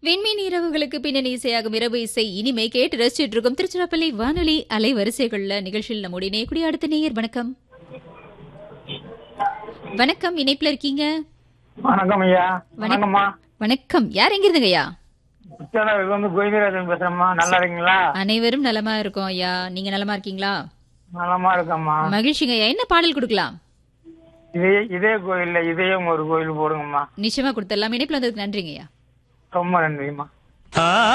விண்மீன் இரவுகளுக்கு பின்னணி இசையாகும் இரவு இசை இனிமை கேட்டு ரசிச்சிட்டு இருக்கும் திருச்சிராப்பள்ளி வானொலி அலைவரிசைகள்ல நிகழ்ச்சியில் நம்முடைய நேக்குடி அடுத்த நேயர் வணக்கம் வணக்கம் இணைப்புல இருக்கீங்க வணக்கம் ஐயா வணக்கம்மா வணக்கம் யார் எங்க இருந்துங்க ஐயா உச்சாலூர்ல வந்து கோவிந்தராஜன் பேசுறேம்மா நல்லா இருக்கீங்களா அனைவரும் நலமா இருக்கோம் ஐயா நீங்க நலமா இருக்கீங்களா நலமா இருக்கம்மா மகிழ்ச்சிங்க ஐயா என்ன பாடல் கொடுக்கலாம் இதே இதே கோயில்ல இதயம் ஒரு கோயில் போடுங்கம்மா நிச்சயமா கொடுத்துடலாம் இணைப்புல வந்ததுக்கு நன்றிங்க ஐயா ரொம்ப நன்றிம்மா